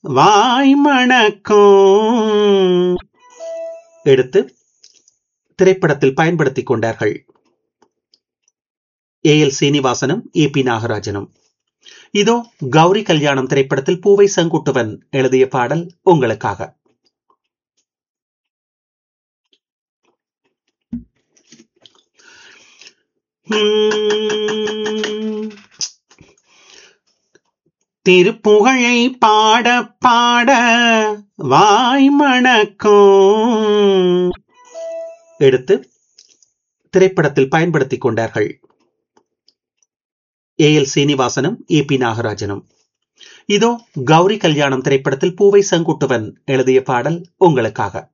வாய் மணக்கும் எடுத்து திரைப்படத்தில் பயன்படுத்திக் கொண்டார்கள் ஏ எல் சீனிவாசனும் ஏ பி நாகராஜனும் இதோ கௌரி கல்யாணம் திரைப்படத்தில் பூவை செங்குட்டுவன் எழுதிய பாடல் உங்களுக்காக உம், திருப்புகழை பாட பாட வாய் மணக்கும் எடுத்து திரைப்படத்தில் பயன்படுத்திக் கொண்டார்கள் ஏ எல் சீனிவாசனும் ஏ பி நாகராஜனும் இதோ கௌரி கல்யாணம் திரைப்படத்தில் பூவை செங்குட்டுவன் எழுதிய பாடல் உங்களுக்காக